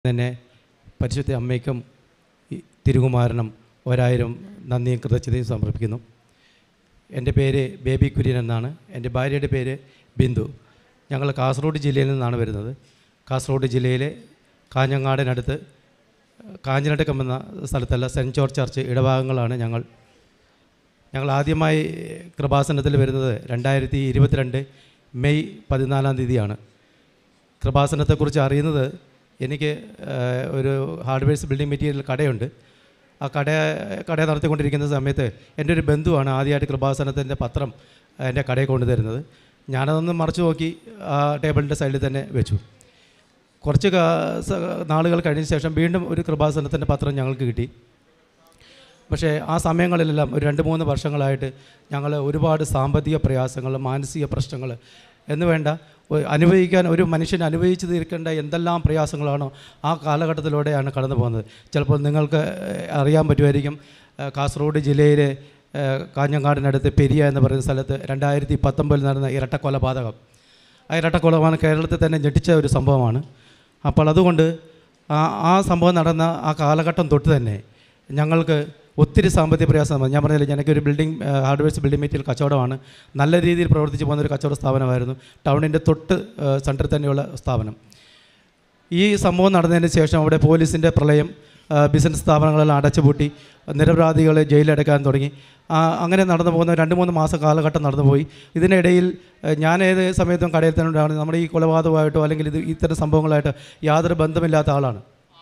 തന്നെ പരിശുദ്ധ അമ്മയ്ക്കും ഈ തിരുകുമാരനും ഒരായിരം നന്ദിയും കൃതജ്ഞതയും സമർപ്പിക്കുന്നു എൻ്റെ പേര് ബേബി കുര്യൻ എന്നാണ് എൻ്റെ ഭാര്യയുടെ പേര് ബിന്ദു ഞങ്ങൾ കാസർഗോഡ് ജില്ലയിൽ നിന്നാണ് വരുന്നത് കാസർഗോഡ് ജില്ലയിലെ കാഞ്ഞങ്ങാടിനടുത്ത് കാഞ്ഞിരട്ടക്കം എന്ന സ്ഥലത്തുള്ള സെൻറ്റ് ജോർജ് ചർച്ച് ഇടഭാഗങ്ങളാണ് ഞങ്ങൾ ഞങ്ങൾ ആദ്യമായി കൃപാസനത്തിൽ വരുന്നത് രണ്ടായിരത്തി ഇരുപത്തിരണ്ട് മെയ് പതിനാലാം തീയതിയാണ് കൃപാസനത്തെക്കുറിച്ച് അറിയുന്നത് എനിക്ക് ഏഹ്, ഒരു ഹാർഡ്വെയർസ് ബിൽഡിംഗ് മെറ്റീരിയൽ കടയുണ്ട് ആ കട കട നടത്തിക്കൊണ്ടിരിക്കുന്ന സമയത്ത് എൻ്റെ ഒരു ബന്ധുവാണ് ആദ്യമായിട്ട് കൃപാസനത്തിൻ്റെ പത്രം എൻ്റെ കടയിൽ കൊണ്ടുതരുന്നത് ഞാനതൊന്ന് മറച്ചു നോക്കി ആ ടേബിളിൻ്റെ സൈഡിൽ തന്നെ വെച്ചു കുറച്ച് കാ- സ- നാളുകൾ കഴിഞ്ഞ ശേഷം വീണ്ടും ഒരു കൃപാസനത്തിൻ്റെ പത്രം ഞങ്ങൾക്ക് കിട്ടി പക്ഷേ ആ സമയങ്ങളിലെല്ലാം ഒരു രണ്ട് മൂന്ന് വർഷങ്ങളായിട്ട് ഞങ്ങൾ ഒരുപാട് സാമ്പത്തിക പ്രയാസങ്ങൾ മാനസിക പ്രശ്നങ്ങൾ എന്ന് വേണ്ട ഒ- അനുഭവിക്കാൻ ഒരു മനുഷ്യൻ അനുഭവിച്ച് തീർക്കേണ്ട എന്തെല്ലാം പ്രയാസങ്ങളാണോ ആ കാലഘട്ടത്തിലൂടെയാണ് കടന്നു പോകുന്നത് ചിലപ്പോൾ നിങ്ങൾക്ക് ഏഹ്, അറിയാൻ പറ്റുമായിരിക്കും ഏഹ്, കാസർഗോഡ് ജില്ലയിലെ ഏഹ്, കാഞ്ഞങ്ങാടിനടുത്ത് പെരിയ എന്ന് പറയുന്ന സ്ഥലത്ത് രണ്ടായിരത്തി പത്തൊമ്പതിൽ നടന്ന ഇരട്ട കൊലപാതകം ആ ഇരട്ട കൊലപാതകം കേരളത്തിൽ തന്നെ ഞെട്ടിച്ച ഒരു സംഭവമാണ് അപ്പോൾ അതുകൊണ്ട് ആ ആ സംഭവം നടന്ന ആ കാലഘട്ടം തൊട്ട് തന്നെ ഞങ്ങൾക്ക് ഒത്തിരി സാമ്പത്തിക പ്രയാസം വന്നു. ഞാൻ പറഞ്ഞില്ല എനിക്കൊരു ബിൽഡിംഗ് ഹാർഡ്വെയർസ് ബിൽഡിംഗ് മെറ്റീരിയൽ കച്ചവടമാണ് നല്ല രീതിയിൽ പ്രവർത്തിച്ച് പോകുന്ന ഒരു കച്ചവട സ്ഥാപനമായിരുന്നു ടൗണിൻ്റെ തൊട്ട് സെൻറ്ററിൽ തന്നെയുള്ള സ്ഥാപനം ഈ സംഭവം നടന്നതിന് ശേഷം അവിടെ പോലീസിൻ്റെ പ്രളയം ആ, ബിസിനസ് സ്ഥാപനങ്ങളെല്ലാം അടച്ചുപൂട്ടി നിരപരാധികളെ ജയിലടക്കാൻ തുടങ്ങി ആ, അങ്ങനെ നടന്നു പോകുന്ന രണ്ട് മൂന്ന് മാസം കാലഘട്ടം നടന്നുപോയി ഇതിനിടയിൽ ഏഹ്, ഞാൻ ഏത് സമയത്തും കടയിൽ തന്നെ ഉണ്ടാണ് നമ്മുടെ ഈ കൊലപാതകമായിട്ടോ അല്ലെങ്കിൽ ഇത് ഇത്തരം സംഭവങ്ങളായിട്ടോ യാതൊരു ബന്ധമില്ലാത്ത ആളാണ്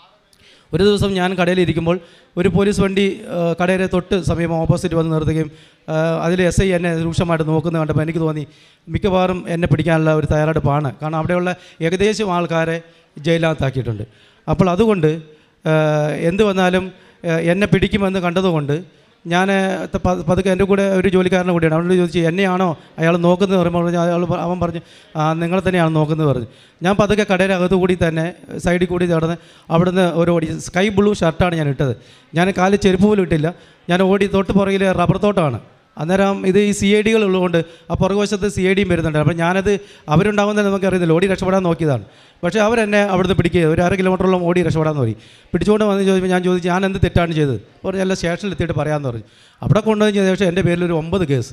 ഒരു ദിവസം ഞാൻ കടയിലിരിക്കുമ്പോൾ ഒരു പോലീസ് വണ്ടി ആ, കടയുടെ തൊട്ട് സമീപം ഓപ്പോസിറ്റ് വന്ന് നിർത്തുകയും അതിൽ എസ് ഐ എന്നെ രൂക്ഷമായിട്ട് നോക്കുന്നത് കണ്ടപ്പോൾ എനിക്ക് തോന്നി മിക്കവാറും എന്നെ പിടിക്കാനുള്ള ഒരു തയ്യാറെടുപ്പാണ് കാരണം അവിടെയുള്ള ഏകദേശം ആൾക്കാരെ ജയിലിനകത്താക്കിയിട്ടുണ്ട് അപ്പോൾ അതുകൊണ്ട് ആ, എന്ത് വന്നാലും ആ, എന്നെ പിടിക്കുമെന്ന് കണ്ടതുകൊണ്ട് ഞാൻ ത- പ- പതുക്കെ എൻ്റെ കൂടെ ഒരു ജോലിക്കാരനെ കൂടിയാണ് അവനോട് ചോദിച്ചു എന്നെയാണോ അയാൾ നോക്കുന്നത് പറയുമ്പോൾ പറഞ്ഞു അയാൾ പ- അവൻ പറഞ്ഞു "ആ, നിങ്ങളെ തന്നെയാണ് നോക്കുന്നത് പറഞ്ഞു ഞാൻ പതുക്കെ കടയുടെ അകത്ത് കൂടി തന്നെ സൈഡിൽ കൂടി നടന്ന് അവിടുന്ന് ഒരു ഓടി സ്കൈ ബ്ലൂ ഷർട്ടാണ് ഞാൻ ഇട്ടത് ഞാൻ കാലിൽ ചെരുപ്പ് പോലും ഇട്ടില്ല ഞാൻ ഓടി തൊട്ട് പുറകിൽ റബ്ബർ തോട്ടമാണ് അന്നേരം ഇത് ഈ സി ഐ ഡികൾ ഉള്ളതുകൊണ്ട് ആ പുറകുവശത്ത് സി ഐ ഡിയും വരുന്നുണ്ട് അപ്പോൾ ഞാനത് അവരുണ്ടാകുന്നത് നമുക്ക് അറിയുന്നില്ല ഓടി രക്ഷപ്പെടാൻ നോക്കിയതാണ് പക്ഷേ അവരെന്നെ അവിടുന്ന് പിടിക്കുക ഒരു അര കിലോമീറ്ററോളം ഓടി രക്ഷപ്പെടാൻ നോക്കി പിടിച്ചുകൊണ്ട് വന്ന് ചോദിച്ചപ്പോൾ ഞാൻ ചോദിച്ചു ഞാൻ എന്ത് തെറ്റാണ് ചെയ്തത് പറഞ്ഞു അല്ല സ്റ്റേഷനിൽ എത്തിയിട്ട് പറയാമെന്ന് പറഞ്ഞു അവിടെ കൊണ്ടുവന്ന് ചെയ്ത ശേഷം എൻ്റെ പേരിൽ ഒരു ഒമ്പത് കേസ്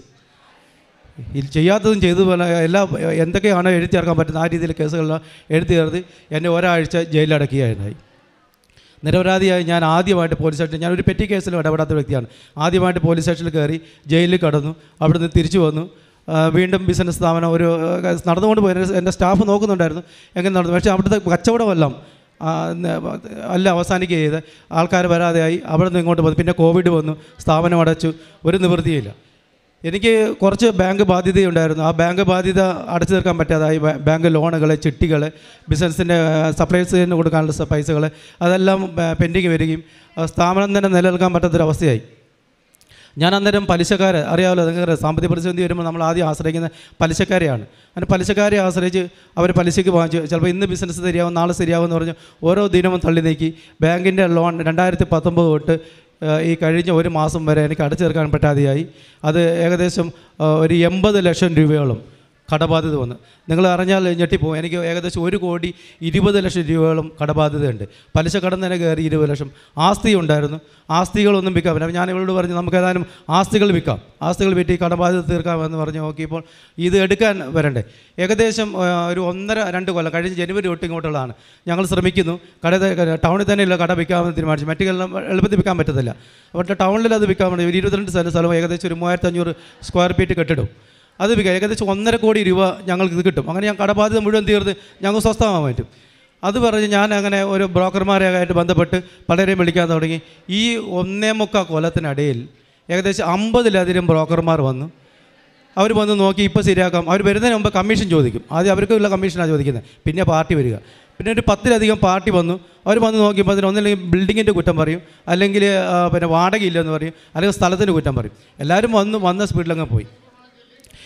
ഇത് ചെയ്യാത്തതും ചെയ്തു പോലെ എല്ലാ എന്തൊക്കെയാണോ എഴുതി ചേർക്കാൻ പറ്റുന്ന ആ രീതിയിൽ കേസുകളെല്ലാം എഴുതി ചേർത്ത് എന്നെ ഒരാഴ്ച ജയിലടക്കുകയായി നിരപരാധിയായി ഞാൻ ആദ്യമായിട്ട് പോലീസ് സ്റ്റേഷനിൽ ഞാൻ ഒരു പെറ്റി കേസിലും ഇടപെടാത്ത വ്യക്തിയാണ് ആദ്യമായിട്ട് പോലീസ് സ്റ്റേഷനിൽ കയറി ജയിലിൽ കടന്നു അവിടുന്ന് തിരിച്ചു വന്നു ആ, വീണ്ടും ബിസിനസ് സ്ഥാപനം ഒരു ആ, നടന്നുകൊണ്ട് പോയി എൻ്റെ- എൻ്റെ സ്റ്റാഫ് നോക്കുന്നുണ്ടായിരുന്നു എങ്ങനെ നടന്നു പക്ഷേ അവിടുത്തെ കച്ചവടമെല്ലാം ആ, ന- എല്ലാം അവസാനിക്കുക ചെയ്ത് ആൾക്കാർ വരാതെയായി അവിടെ നിന്ന് ഇങ്ങോട്ട് വന്നു പിന്നെ കോവിഡ് വന്നു സ്ഥാപനം അടച്ചു ഒരു നിവൃത്തിയില്ല എനിക്ക് കുറച്ച് ബാങ്ക് ബാധ്യതയുണ്ടായിരുന്നു ആ ബാങ്ക് ബാധ്യത അടച്ചു തീർക്കാൻ പറ്റാതായി ബാ- ബാങ്ക് ലോണുകൾ ചിട്ടികൾ ബിസിനസ്സിൻ്റെ സപ്ലൈസിന് കൊടുക്കാനുള്ള സ- പൈസകൾ അതെല്ലാം പെൻഡിങ് വരികയും ആ സ്ഥാപനം തന്നെ നിലനിൽക്കാൻ പറ്റാത്തൊരവസ്ഥയായി ഞാൻ അന്നേരം പലിശക്കാരെ അറിയാമല്ലോ നിങ്ങൾക്ക് സാമ്പത്തിക പ്രതിസന്ധി വരുമ്പോൾ നമ്മൾ ആദ്യം ആശ്രയിക്കുന്ന പലിശക്കാരെയാണ് അങ്ങനെ പലിശക്കാരെ ആശ്രയിച്ച് അവർ പലിശയ്ക്ക് വാങ്ങിച്ചു ചിലപ്പോൾ ഇന്ന് ബിസിനസ് ശരിയാവും നാളെ ശരിയാവും എന്ന് പറഞ്ഞ് ഓരോ ദിനവും തള്ളി നീക്കി ബാങ്കിൻ്റെ ലോൺ രണ്ടായിരത്തി പത്തൊമ്പത് തൊട്ട് ഏഹ്, ഈ കഴിഞ്ഞ ഒരു മാസം വരെ എനിക്ക് അടച്ചു തീർക്കാൻ പറ്റാതെയായി അത് ഏകദേശം ഏഹ്, ഒരു എൺപത് ലക്ഷം രൂപയോളം കടബാധ്യത വന്നു നിങ്ങൾ അറിഞ്ഞാൽ ഞെട്ടിപ്പോവും എനിക്ക് ഏകദേശം ഒരു കോടി ഇരുപത് ലക്ഷം രൂപയോളം കടബാധ്യതയുണ്ട് പലിശ കടം തന്നെ കയറി ഇരുപത് ലക്ഷം ആസ്തി ഉണ്ടായിരുന്നു ആസ്തികളൊന്നും വിൽക്കാൻ പറ്റില്ല അപ്പോൾ ഞാൻ ഇവളോട് പറഞ്ഞു നമുക്ക് ഏതായാലും ആസ്തികൾ വിൽക്കാം ആസ്തികൾ വിറ്റ് ഈ കടബാധ്യത തീർക്കാമെന്ന് പറഞ്ഞ് നോക്കിയപ്പോൾ ഇത് എടുക്കാൻ വരണ്ടേ ഏകദേശം ആ, ഒരു ഒന്നര രണ്ട് കൊല്ലം കഴിഞ്ഞ ജനുവരി തൊട്ട് ഇങ്ങോട്ടുള്ളതാണ് ഞങ്ങൾ ശ്രമിക്കുന്നു കട ടൗണിൽ തന്നെയുള്ള കട വിൽക്കാമെന്ന് തീരുമാനിച്ചു മറ്റു എല്ലാം എളുപ്പത്തിൽ വിൽക്കാൻ പറ്റത്തില്ല അപ്പോൾ ടൗണിൽ അത് വിൽക്കാൻ വേണ്ടി ഒരു ഇരുപത്തിരണ്ട് സ്ഥലം സ്ഥലം ഏകദേശം ഒരു മൂവായിരത്തി അഞ്ഞൂറ് സ്ക്വയർ ഫീറ്റ് കെട്ടിടും അത് വിൽക്കാം ഏകദേശം ഒന്നര കോടി രൂപ ഞങ്ങൾക്ക് ഇത് കിട്ടും അങ്ങനെ ഞാൻ കടബാധ്യത മുഴുവൻ തീർന്ന് ഞങ്ങൾക്ക് സ്വസ്ഥമാകാൻ പറ്റും അത് പറഞ്ഞ് ഞാൻ അങ്ങനെ ഒരു ബ്രോക്കർമാരെ ആയിട്ട് ബന്ധപ്പെട്ട് പലരെയും വിളിക്കാൻ തുടങ്ങി ഈ ഒന്നേ മുക്കാൽ കൊല്ലത്തിനിടയിൽ ഏകദേശം അമ്പതിലധികം ബ്രോക്കർമാർ വന്നു അവർ വന്ന് നോക്കി ഇപ്പോൾ ശരിയാക്കാം അവർ വരുന്നതിന് മുമ്പ് കമ്മീഷൻ ചോദിക്കും ആദ്യം അവർക്കുള്ള കമ്മീഷനാണ് ചോദിക്കുന്നത് പിന്നെ പാർട്ടി വരിക പിന്നെ ഒരു പത്തിലധികം പാർട്ടി വന്നു അവർ വന്ന് നോക്കിയപ്പോൾ അതിന് ഒന്നില്ലെങ്കിൽ ബിൽഡിങ്ങിൻ്റെ കുറ്റം പറയും അല്ലെങ്കിൽ ആ, പിന്നെ വാടകയില്ലെന്ന് പറയും അല്ലെങ്കിൽ സ്ഥലത്തിൻ്റെ കുറ്റം പറയും എല്ലാവരും വന്ന് വന്ന സ്പീഡിലങ്ങ് പോയി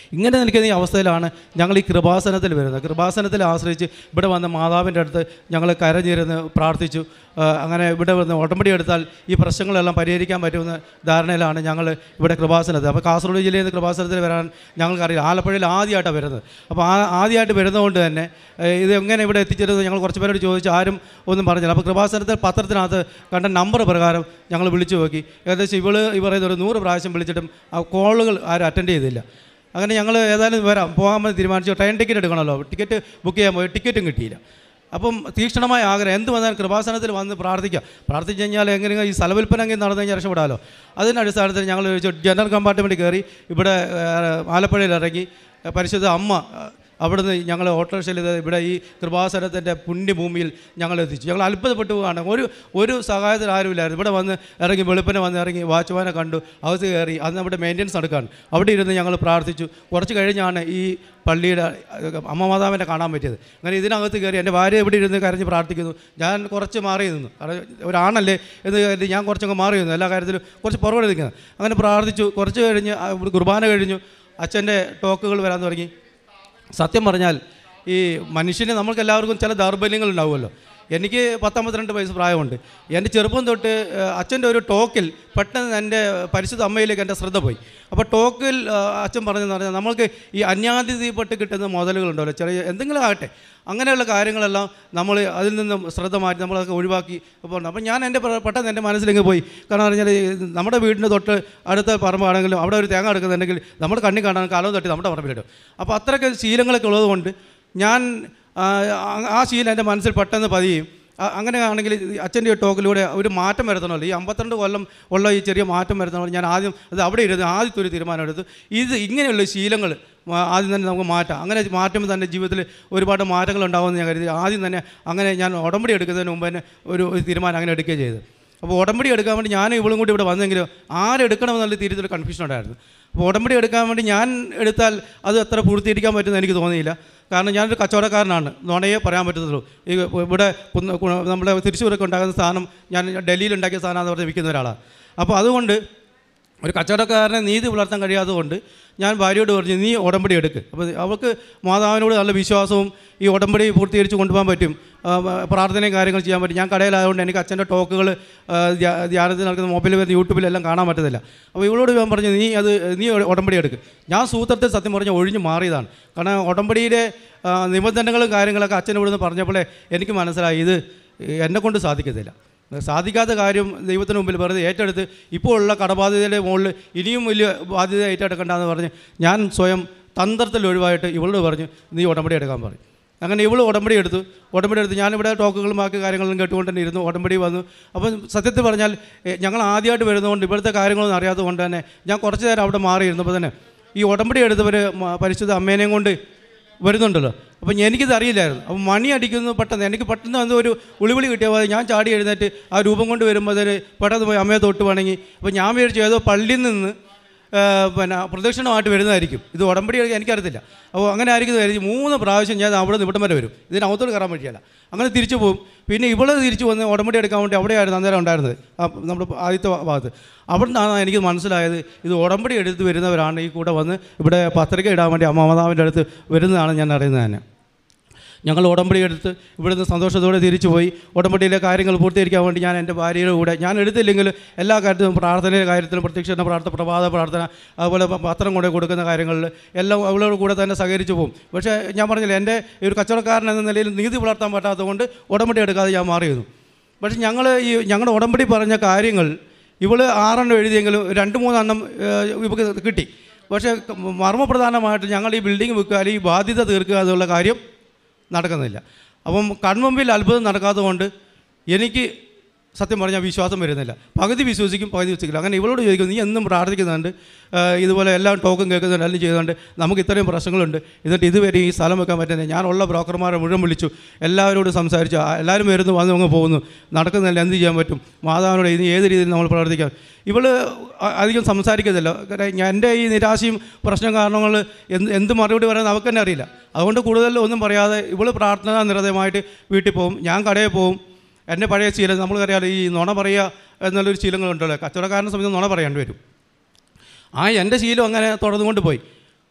ഇങ്ങനെ നിൽക്കുന്ന ഈ അവസ്ഥയിലാണ് ഞങ്ങൾ ഈ കൃപാസനത്തിൽ വരുന്നത് കൃപാസനത്തിൽ ആശ്രയിച്ച് ഇവിടെ വന്ന മാതാവിൻ്റെ അടുത്ത് ഞങ്ങൾ കരഞ്ഞിരുന്ന് പ്രാർത്ഥിച്ചു ആ, അങ്ങനെ ഇവിടെ വന്ന് ഉടമ്പടി എടുത്താൽ ഈ പ്രശ്നങ്ങളെല്ലാം പരിഹരിക്കാൻ പറ്റുമെന്ന ധാരണയിലാണ് ഞങ്ങൾ ഇവിടെ കൃപാസനത്തിൽ അപ്പോൾ കാസർഗോഡ് ജില്ലയിൽ നിന്ന് കൃപാസനത്തിൽ വരാൻ ഞങ്ങൾക്കറിയില്ല ആലപ്പുഴയിൽ ആദ്യമായിട്ടാണ് വരുന്നത് അപ്പോൾ ആ ആദ്യമായിട്ട് വരുന്നതുകൊണ്ട് തന്നെ ഏഹ്, ഇത് എങ്ങനെ ഇവിടെ എത്തിച്ചേരുന്നത് ഞങ്ങൾ കുറച്ച് പേരോട് ചോദിച്ചു ആരും ഒന്നും പറഞ്ഞില്ല അപ്പോൾ കൃപാസനത്തിൽ പത്രത്തിനകത്ത് കണ്ട നമ്പർ പ്രകാരം ഞങ്ങൾ വിളിച്ചു നോക്കി ഏകദേശം ഇവള് ഈ പറയുന്ന ഒരു നൂറ് പ്രാവശ്യം വിളിച്ചിട്ടും ആ കോളുകൾ ആരും അറ്റൻഡ് ചെയ്തില്ല അങ്ങനെ ഞങ്ങൾ ഏതായാലും വരാം പോകാൻ വേണ്ടി തീരുമാനിച്ചു ട്രെയിൻ ടിക്കറ്റ് എടുക്കണമല്ലോ ടിക്കറ്റ് ബുക്ക് ചെയ്യാൻ പോയി ടിക്കറ്റും കിട്ടിയില്ല അപ്പം തീക്ഷണമായ ആഗ്രഹം എന്ത് വന്നാലും കൃപാസനത്തിൽ വന്ന് പ്രാർത്ഥിക്കുക പ്രാർത്ഥിച്ചു കഴിഞ്ഞാൽ എങ്ങനെയെങ്കിലും ഈ സ്ഥലവിൽപ്പന എങ്കിലും നടന്നു കഴിഞ്ഞാൽ രക്ഷപ്പെടാമല്ലോ അതിൻ്റെ അടിസ്ഥാനത്തിൽ ഞങ്ങൾ ചോദിച്ചു ജനറൽ കമ്പാർട്ട്മെൻറ്റ് കയറി ഇവിടെ ഏഹ്, ആലപ്പുഴയിൽ ഇറങ്ങി ഏഹ്, പരിശുദ്ധ അമ്മ ഏഹ്, അവിടുന്ന് ഞങ്ങൾ ഓട്ടോറിക്ഷയിൽ ഇത് ഇവിടെ ഈ കൃപാസനത്തിൻ്റെ പുണ്യഭൂമിയിൽ ഞങ്ങൾ എത്തിച്ചു ഞങ്ങൾ അത്ഭുതപ്പെട്ടു പോവാണ് ഒരു ഒരു സഹായത്തിന് ആരുമില്ലായിരുന്നു ഇവിടെ വന്ന് ഇറങ്ങി വെളുപ്പിനെ വന്ന് ഇറങ്ങി വാച്ച്മാനെ കണ്ടു അകത്ത് കയറി അന്ന് അവിടെ മെയിൻ്റെനൻസ് നടക്കുകയാണ് അവിടെ ഇരുന്ന് ഞങ്ങൾ പ്രാർത്ഥിച്ചു കുറച്ച് കഴിഞ്ഞാണ് ഈ പള്ളിയുടെ അഹ്, അമ്മ മാതാവിനെ കാണാൻ പറ്റിയത് അങ്ങനെ ഇതിനകത്ത് കയറി എൻ്റെ ഭാര്യ ഇവിടെ ഇരുന്ന് കരഞ്ഞ് പ്രാർത്ഥിക്കുന്നു ഞാൻ കുറച്ച് മാറി നിന്നു കാരണം ഒരാണല്ലേ എന്ന് കരുതി ഞാൻ കുറച്ചങ്ങ് മാറി നിന്നു എല്ലാ കാര്യത്തിലും കുറച്ച് പുറകെ നിൽക്കുന്നത് അങ്ങനെ പ്രാർത്ഥിച്ചു കുറച്ച് കഴിഞ്ഞ് ആ, ഒരു കുർബാന കഴിഞ്ഞു അച്ഛൻ്റെ ടോക്കുകൾ വരാൻ തുടങ്ങി സത്യം പറഞ്ഞാൽ ഈ മനുഷ്യന് നമ്മൾക്ക് എല്ലാവർക്കും ചില ദൗർബല്യങ്ങൾ ഉണ്ടാവുമല്ലോ എനിക്ക് പത്തൊമ്പത്തിരണ്ട് വയസ്സ് പ്രായമുണ്ട് എൻ്റെ ചെറുപ്പം തൊട്ട് ഏഹ്, അച്ഛൻ്റെ ഒരു ടോക്കിൽ പെട്ടെന്ന് എൻ്റെ പരിശുദ്ധ അമ്മയിലേക്ക് എൻ്റെ ശ്രദ്ധ പോയി അപ്പോൾ ടോക്കിൽ ഏഹ്, അച്ഛൻ പറഞ്ഞതെന്ന് പറഞ്ഞാൽ നമ്മൾക്ക് ഈ അന്യാതിഥിപ്പെട്ട് കിട്ടുന്ന മുതലുകളുണ്ടല്ലോ ചെറിയ എന്തെങ്കിലും ആകട്ടെ അങ്ങനെയുള്ള കാര്യങ്ങളെല്ലാം നമ്മൾ അതിൽ നിന്നും ശ്രദ്ധ മാറ്റി നമ്മളതൊക്കെ ഒഴിവാക്കി പോകുന്നു അപ്പോൾ ഞാൻ എൻ്റെ പെ- പെട്ടെന്ന് എൻ്റെ മനസ്സിലേക്ക് പോയി കാരണം പറഞ്ഞാൽ ഈ നമ്മുടെ വീടിൻ്റെ തൊട്ട് അടുത്ത പറമ്പാണെങ്കിലും അവിടെ ഒരു തേങ്ങ എടുക്കുന്നുണ്ടെങ്കിൽ നമ്മുടെ കണ്ണി കാണാൻ കാലം തട്ടി നമ്മുടെ പറമ്പിലിടും അപ്പോൾ അത്രയ്ക്ക് ശീലങ്ങളൊക്കെ ഉള്ളതുകൊണ്ട് ഞാൻ ആ, ആ- ആ ശീലം എൻ്റെ മനസ്സിൽ പെട്ടെന്ന് പതിയും അ- അങ്ങനെയാണെങ്കിൽ ഈ അച്ഛൻ്റെ ഈ ടോക്കിലൂടെ ഒരു മാറ്റം വരുത്തണമല്ലോ ഈ അമ്പത്തിരണ്ട് കൊല്ലം ഉള്ള ഈ ചെറിയ മാറ്റം വരുത്തണമല്ലോ ഞാൻ ആദ്യം അത് അവിടെ ഇരുന്ന് ആദ്യത്തെ ഒരു തീരുമാനം എടുത്തു ഇത് ഇങ്ങനെയുള്ള ശീലങ്ങൾ ആ, ആദ്യം തന്നെ നമുക്ക് മാറ്റാം അങ്ങനെ മാറ്റുമ്പോൾ തന്നെ ജീവിതത്തിൽ ഒരുപാട് മാറ്റങ്ങൾ ഉണ്ടാകുമെന്ന് ഞാൻ കരുതി ആദ്യം തന്നെ അങ്ങനെ ഞാൻ ഉടമ്പടി എടുക്കുന്നതിന് മുമ്പ് തന്നെ ഒരു ഒരു തീരുമാനം അങ്ങനെ എടുക്കുകയും ചെയ്തു അപ്പോൾ ഉടമ്പടി എടുക്കാൻ വേണ്ടി ഞാൻ ഇവളും കൂടി ഇവിടെ വന്നെങ്കിലും ആരെടുക്കണമെന്നുള്ള തീരുത്തിൽ കൺഫ്യൂഷൻ ഉണ്ടായിരുന്നു അപ്പോൾ ഉടമ്പടി എടുക്കാൻ വേണ്ടി ഞാൻ എടുത്താൽ അത് അത്ര പൂർത്തീകരിക്കാൻ പറ്റുമെന്ന് എനിക്ക് തോന്നിയില്ല കാരണം ഞാനൊരു കച്ചവടക്കാരനാണ് നുണയെ പറയാൻ പറ്റത്തുള്ളൂ ഈ ഇവിടെ കുന്ന- കു- നമ്മുടെ തൃശ്ശൂരൊക്കെ ഉണ്ടാകുന്ന സാധനം ഞാൻ ഡൽഹിയിൽ ഉണ്ടാക്കിയ സാധനം എന്ന് പറഞ്ഞ് വിൽക്കുന്ന ഒരാളാണ് അപ്പോൾ അതുകൊണ്ട് ഒരു കച്ചവടക്കാരനെ നീതി പുലർത്താൻ കഴിയാത്തതുകൊണ്ട് ഞാൻ ഭാര്യയോട് പറഞ്ഞു നീ ഉടമ്പടി എടുക്ക് അപ്പോൾ അവൾക്ക് മാതാവിനോട് നല്ല വിശ്വാസവും ഈ ഉടമ്പടി പൂർത്തീകരിച്ച് കൊണ്ടുപോകാൻ പറ്റും ആ, പ്രാർത്ഥനയും കാര്യങ്ങൾ ചെയ്യാൻ പറ്റും ഞാൻ കടയിലായതുകൊണ്ട് എനിക്ക് അച്ഛൻ്റെ ടോക്കുകൾ ധ്യാനത്തിൽ നടക്കുന്ന മൊബൈലിൽ വരുന്ന യൂട്യൂബിലെല്ലാം കാണാൻ പറ്റത്തില്ല അപ്പോൾ ഇവളോട് ഞാൻ പറഞ്ഞു നീ അത് നീ ഉടമ്പടി എടുക്ക് ഞാൻ സൂത്രത്തിൽ സത്യം പറഞ്ഞ് ഒഴിഞ്ഞു മാറിയതാണ് കാരണം ഉടമ്പടിയിലെ ആ, നിബന്ധനകളും കാര്യങ്ങളൊക്കെ അച്ഛൻ ഇവിടുന്ന് പറഞ്ഞപ്പോഴേ എനിക്ക് മനസ്സിലായി ഇത് എന്നെ കൊണ്ട് സാധിക്കത്തില്ല സാധിക്കാത്ത കാര്യം ദൈവത്തിന് മുമ്പിൽ വെറുതെ ഏറ്റെടുത്ത് ഇപ്പോൾ ഉള്ള കടബാധ്യതയുടെ മുകളിൽ ഇനിയും വലിയ ബാധ്യത ഏറ്റെടുക്കണ്ടെന്ന് പറഞ്ഞ് ഞാൻ സ്വയം തന്ത്രത്തിൽ ഒഴിവായിട്ട് ഇവളോട് പറഞ്ഞു നീ ഉടമ്പടി എടുക്കാൻ പറയും അങ്ങനെ ഇവൾ ഉടമ്പടി എടുത്തു ഉടമ്പടി എടുത്ത് ഞാനിവിടെ ടോക്കുകളും ബാക്കി കാര്യങ്ങളും കേട്ടുകൊണ്ട് തന്നെ ഇരുന്നു ഉടമ്പടി വന്നു അപ്പം സത്യത്തിൽ പറഞ്ഞാൽ എ, ഞങ്ങൾ ആദ്യമായിട്ട് വരുന്നതുകൊണ്ട് ഇവിടുത്തെ കാര്യങ്ങളൊന്നും അറിയാത്തത് കൊണ്ട് തന്നെ ഞാൻ കുറച്ച് നേരം അവിടെ മാറിയിരുന്നപ്പോൾ തന്നെ ഈ ഉടമ്പടി എടുത്തവർ പരിശുദ്ധ അമ്മേനെയും കൊണ്ട് വരുന്നുണ്ടല്ലോ അപ്പം എനിക്കിത് അറിയില്ലായിരുന്നു അപ്പം മണി അടിക്കുന്നു പെട്ടെന്ന് എനിക്ക് പെട്ടെന്ന് എന്തോ ഒരു ഉളിവിളി കിട്ടിയ പോലെ ഞാൻ ചാടി എഴുന്നേറ്റ് ആ രൂപം കൊണ്ട് വരുമ്പോൾ അതിന് പെട്ടെന്ന് പോയി അമ്മയെ തൊട്ട് വണങ്ങി അപ്പം ഞാൻ വിചാരിച്ചു ഏതോ പള്ളിയിൽ നിന്ന് ആ, പിന്നെ പ്രദക്ഷിണമായിട്ട് വരുന്നതായിരിക്കും ഇത് ഉടമ്പടി എനിക്കറിയത്തില്ല അപ്പോൾ അങ്ങനെ ആയിരിക്കും കരുതി മൂന്ന് പ്രാവശ്യം ഞാൻ അവിടെ നിന്ന് ഇവിടം വരെ വരും ഇതിനകത്തോട് കയറാൻ പറ്റിയല്ല അങ്ങനെ തിരിച്ചു പോകും പിന്നെ ഇവിടെ തിരിച്ചു വന്ന് ഉടമ്പടി എടുക്കാൻ വേണ്ടി അവിടെയായിരുന്നു അന്നേരം ഉണ്ടായിരുന്നത് ആ നമ്മുടെ ആദ്യത്തെ ഭാഗത്ത് അവിടെ നിന്നാണ് എനിക്ക് മനസ്സിലായത് ഇത് ഉടമ്പടി എടുത്ത് വരുന്നവരാണ് ഈ കൂടെ വന്ന് ഇവിടെ പത്രിക ഇടാൻ വേണ്ടി അമ്മമാതാവിൻ്റെ അടുത്ത് വരുന്നതാണ് ഞാൻ അറിയുന്നത് തന്നെ ഞങ്ങൾ ഉടമ്പടി എടുത്ത് ഇവിടുന്ന് സന്തോഷത്തോടെ തിരിച്ചു പോയി ഉടമ്പടിയിലെ കാര്യങ്ങൾ പൂർത്തീകരിക്കാൻ വേണ്ടി ഞാൻ എൻ്റെ ഭാര്യയുടെ കൂടെ ഞാൻ എടുത്തില്ലെങ്കിൽ എല്ലാ കാര്യത്തിലും പ്രാർത്ഥനയുടെ കാര്യത്തിലും പ്രത്യക്ഷണ പ്രാർത്ഥന പ്രഭാത പ്രാർത്ഥന അതുപോലെ പ- പത്രം കൊണ്ട് കൊടുക്കുന്ന കാര്യങ്ങളിൽ എല്ലാം അവളോട് കൂടെ തന്നെ സഹകരിച്ചു പോകും പക്ഷേ ഞാൻ പറഞ്ഞില്ല എൻ്റെ ഈ ഒരു കച്ചവടക്കാരൻ എന്ന നിലയിൽ നീതി പുലർത്താൻ പറ്റാത്തതുകൊണ്ട് ഉടമ്പടി എടുക്കാതെ ഞാൻ മാറിയിരുന്നു പക്ഷേ ഞങ്ങൾ ഈ ഞങ്ങളുടെ ഉടമ്പടി പറഞ്ഞ കാര്യങ്ങൾ ഇവൾ ആറെണ്ണം എഴുതിയെങ്കിലും രണ്ട് മൂന്നെണ്ണം ഏഹ്, ഇവൾക്ക് കിട്ടി പക്ഷേ മർമ്മപ്രധാനമായിട്ട് ഞങ്ങൾ ഈ ബിൽഡിംഗ് വിൽക്കുക അല്ലെങ്കിൽ ഈ ബാധ്യത തീർക്കുക എന്നുള്ള കാര്യം നടക്കുന്നില്ല അപ്പം കൺമുമ്പിൽ അത്ഭുതം നടക്കാത്തതുകൊണ്ട് എനിക്ക് സത്യം പറഞ്ഞാൽ വിശ്വാസം വരുന്നില്ല പകുതി വിശ്വസിക്കും പകുതി വിശ്വസിക്കില്ല അങ്ങനെ ഇവളോട് ചോദിക്കും നീ എന്നും പ്രാർത്ഥിക്കുന്നുണ്ട് ആ, ഇതുപോലെ എല്ലാം ടോക്കും കേൾക്കുന്നുണ്ട് എല്ലാം ചെയ്യുന്നുണ്ട് നമുക്ക് ഇത്രയും പ്രശ്നങ്ങളുണ്ട് എന്നിട്ട് ഇതുവരെ ഈ സ്ഥലം വെക്കാൻ പറ്റുന്നില്ല ഞാനുള്ള ബ്രോക്കർമാരെ മുഴുവൻ വിളിച്ചു എല്ലാവരോടും സംസാരിച്ചു ആ, എല്ലാവരും വരുന്നു വന്ന് അങ്ങ് പോകുന്നു നടക്കുന്നില്ല എന്ത് ചെയ്യാൻ പറ്റും മാതാവിനോട് ഇനി ഏത് രീതിയിൽ നമ്മൾ പ്രവർത്തിക്കാം ഇവള് അ- അധികം സംസാരിക്കുന്നില്ല കാരണം ഞാൻ എൻ്റെ ഈ നിരാശയും പ്രശ്നം കാരണങ്ങൾ എന്ത് എന്ത് മറുപടി പറയാൻ അവർക്ക് തന്നെ അറിയില്ല അതുകൊണ്ട് കൂടുതൽ ഒന്നും പറയാതെ ഇവള് പ്രാർത്ഥന നിരതമായിട്ട് വീട്ടിൽ പോകും ഞാൻ കടയിൽ പോകും എൻ്റെ പഴയ ശീലം നമ്മൾക്കറിയാലോ ഈ നുണ പറയുക എന്നുള്ളൊരു ശീലങ്ങളുണ്ടല്ലോ കച്ചവടക്കാരനെ സംബന്ധിച്ച് നുണ പറയേണ്ടി വരും ആ എൻ്റെ ശീലം അങ്ങനെ തുടർന്നുകൊണ്ട് പോയി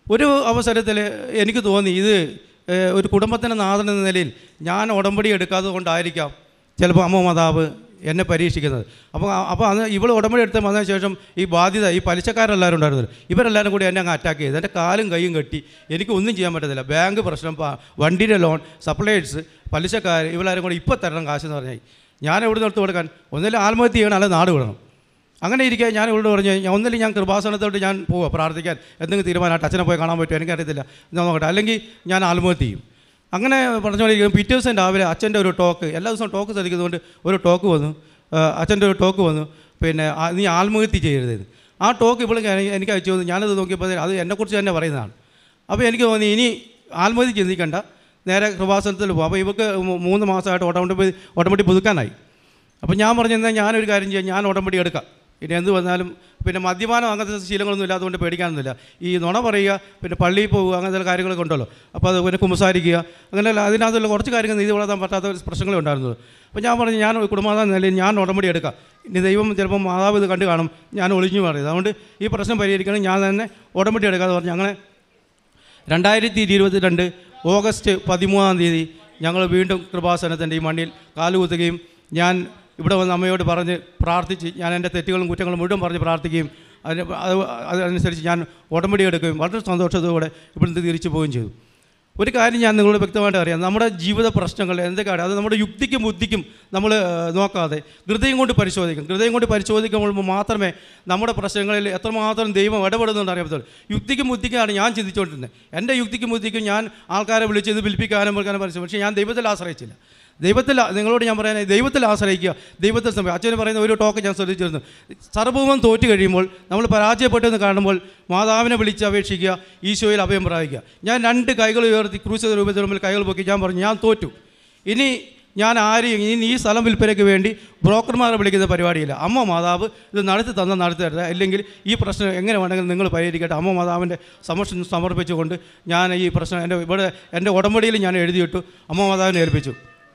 ഒരു അവസരത്തിൽ എനിക്ക് തോന്നി ഇത് ഏഹ്, ഒരു കുടുംബത്തിൻ്റെ നാഥൻ എന്ന നിലയിൽ ഞാൻ ഉടമ്പടി എടുക്കാത്തത് കൊണ്ടായിരിക്കാം ചിലപ്പോൾ അമ്മ മാതാവ് എന്നെ പരീക്ഷിക്കുന്നത് അപ്പോൾ അപ്പോൾ അന്ന് ഇവൾ ഉടമ്പടി എടുത്ത് വന്നതിന് ശേഷം ഈ ബാധ്യത ഈ പലിശക്കാരെല്ലാവരും ഉണ്ടായിരുന്നല്ലോ ഇവരെല്ലാവരും കൂടി എന്നെ അങ്ങ് അറ്റാക്ക് ചെയ്തു എൻ്റെ കാലും കൈയും കെട്ടി എനിക്ക് ഒന്നും ചെയ്യാൻ പറ്റത്തില്ല ബാങ്ക് പ്രശ്നം പ- വണ്ടിയുടെ ലോൺ സപ്ലൈസ് പലിശക്കാർ ഇവരെല്ലാവരും കൂടി ഇപ്പോൾ തരണം കാശെന്ന് പറഞ്ഞാൽ ഞാൻ എവിടെ നിർത്തി കൊടുക്കാൻ ഒന്നിലും ആത്മഹത്യ ചെയ്യണം അല്ലെങ്കിൽ നാട് വിടണം അങ്ങനെ ഇരിക്കെ ഞാൻ ഇവളോട് പറഞ്ഞു ഞാൻ ഒന്നിലും ഞാൻ കൃപാസനത്തോട്ട് ഞാൻ പോവാം പ്രാർത്ഥിക്കാൻ എന്തെങ്കിലും തീരുമാനമായിട്ട് അച്ഛനെ പോയി കാണാൻ പറ്റുമോ എനിക്കറിയത്തില്ല ഞാൻ നോക്കട്ടെ അല്ലെങ്കിൽ ഞാൻ ആത്മഹത്യ ചെയ്യും അങ്ങനെ പറഞ്ഞുകൊണ്ടിരിക്കും പിറ്റേ ദിവസം രാവിലെ അച്ഛൻ്റെ ഒരു ടോക്ക് എല്ലാ ദിവസവും ടോക്ക് ശ്രദ്ധിക്കുന്നതുകൊണ്ട് ഒരു ടോക്ക് വന്നു ആ, അച്ഛൻ്റെ ഒരു ടോക്ക് വന്നു പിന്നെ ആ, നീ ആത്മഹത്യ ചെയ്യരുതെന്ന് ആ ടോക്ക് ഇപ്പോൾ എനിക്ക് അയച്ചു തന്നു ഞാനത് നോക്കിയപ്പോൾ അത് എന്നെക്കുറിച്ച് തന്നെ പറയുന്നതാണ് അപ്പോൾ എനിക്ക് തോന്നി ഇനി ആത്മഹത്യ ചിന്തിക്കണ്ട നേരെ കൃപാസനത്തിൽ പോകും അപ്പോൾ ഇവർക്ക് മൂ- മൂന്ന് മാസമായിട്ട് ഓട്ടോമാറ്റി ഓട്ടോമാറ്റിക് പുതുക്കാനായി അപ്പോൾ ഞാൻ പറഞ്ഞു എന്നാൽ ഞാനൊരു കാര്യം ചെയ്യാം ഞാൻ ഉടമ്പടി എടുക്കാം ഇനി എന്ത് വന്നാലും പിന്നെ മദ്യപാനം അങ്ങനത്തെ ശീലങ്ങളൊന്നും ഇല്ലാത്തതുകൊണ്ട് പേടിക്കാനൊന്നുമില്ല ഈ നുണ പറയുക പിന്നെ പള്ളിയിൽ പോവുക അങ്ങനത്തെ കാര്യങ്ങളൊക്കെ ഉണ്ടല്ലോ അപ്പോൾ അത് പിന്നെ കുമ്പസാരിക്കുക അങ്ങനെയല്ല അതിനകത്തുള്ള കുറച്ച് കാര്യങ്ങൾ നീതി വളർത്താൻ പറ്റാത്ത ഒരു പ്രശ്നങ്ങളേ ഉണ്ടായിരുന്നത് അപ്പോൾ ഞാൻ പറഞ്ഞു ഞാൻ ഒരു കുടുംബമാതാ എന്ന നിലയിൽ ഞാൻ ഉടമ്പടി എടുക്കാം ഇനി ദൈവം ചിലപ്പോൾ മാതാവ് ഇത് കണ്ടു കാണും ഞാൻ ഒളിഞ്ഞു മാറിയത് അതുകൊണ്ട് ഈ പ്രശ്നം പരിഹരിക്കണം ഞാൻ തന്നെ ഉടമ്പടി എടുക്കാമെന്ന് പറഞ്ഞു അങ്ങനെ രണ്ടായിരത്തി ഇരുപത്തിരണ്ട് ഓഗസ്റ്റ് പതിമൂന്നാം തീയതി ഞങ്ങൾ വീണ്ടും കൃപാസനത്തിൻ്റെ ഈ മണ്ണിൽ കാലുകുത്തുകയും ഞാൻ ഇവിടെ വന്ന് അമ്മയോട് പറഞ്ഞ് പ്രാർത്ഥിച്ച് ഞാൻ എൻ്റെ തെറ്റുകളും കുറ്റങ്ങളും മുഴുവൻ പറഞ്ഞ് പ്രാർത്ഥിക്കുകയും അതിന് അത് അതനുസരിച്ച് ഞാൻ ഉടമ്പടി എടുക്കുകയും വളരെ സന്തോഷത്തോടെ ഇവിടുന്ന് തിരിച്ചു പോവുകയും ചെയ്തു ഒരു കാര്യം ഞാൻ നിങ്ങളോട് വ്യക്തമായിട്ട് അറിയാം നമ്മുടെ ജീവിത പ്രശ്നങ്ങൾ എന്തൊക്കെയാണ് അത് നമ്മുടെ യുക്തിക്കും ബുദ്ധിക്കും നമ്മൾ ഏഹ്, നോക്കാതെ ഹൃദയം കൊണ്ട് പരിശോധിക്കും ഹൃദയം കൊണ്ട് പരിശോധിക്കുമ്പോൾ മാത്രമേ നമ്മുടെ പ്രശ്നങ്ങളിൽ എത്രമാത്രം ദൈവം ഇടപെടുന്നുണ്ട് അറിയാൻ യുക്തിക്കും ബുദ്ധിക്കാണ് ഞാൻ ചിന്തിച്ചുകൊണ്ടിരുന്നത് എൻ്റെ യുക്തിക്കും ബുദ്ധിക്കും ഞാൻ ആൾക്കാരെ വിളിച്ച് ഇത് വിൽപ്പിക്കാനും വിൽക്കാനും പരിശ്രമിച്ചു പക്ഷേ ഞാൻ ദൈവത്തിൽ ആശ്രയിച്ചില്ല ദൈവത്തിൽ നിങ്ങളോട് ഞാൻ പറയാൻ ദൈവത്തിൽ ആശ്രയിക്കുക ദൈവത്തിൽ സമയം അച്ഛന് പറയുന്ന ഒരു ടോക്ക് ഞാൻ ശ്രദ്ധിച്ചിരുന്നു സർവവും തോറ്റു കഴിയുമ്പോൾ നമ്മൾ പരാജയപ്പെട്ടെന്ന് കാണുമ്പോൾ മാതാവിനെ വിളിച്ച് അപേക്ഷിക്കുക ഈശോയിൽ അഭയം പ്രാപിക്കുക ഞാൻ രണ്ട് കൈകൾ ഉയർത്തി ക്രൂശ രൂപത്തിൽ മുമ്പിൽ കൈകൾ പൊക്കി ഞാൻ പറഞ്ഞു ഞാൻ തോറ്റു ഇനി ഞാൻ ആരെയും ഇനി ഈ സ്ഥലം വിൽപ്പനയ്ക്ക് വേണ്ടി ബ്രോക്കർമാരെ വിളിക്കുന്ന പരിപാടിയില്ല അമ്മ മാതാവ് ഇത് നടത്തി തന്ന നടത്തി തരുക അല്ലെങ്കിൽ ഈ പ്രശ്നം എങ്ങനെ വേണമെങ്കിലും നിങ്ങൾ പരിഹരിക്കട്ടെ അമ്മ മാതാവിൻ്റെ സമക്ഷം സമർപ്പിച്ചുകൊണ്ട് ഞാൻ ഈ പ്രശ്നം എൻ്റെ ഇവിടെ എൻ്റെ ഉടമ്പടിയിൽ ഞാൻ എഴുതിയിട്ടു അമ്മ മാതാവിനെ ഏൽപ്പിച്ചു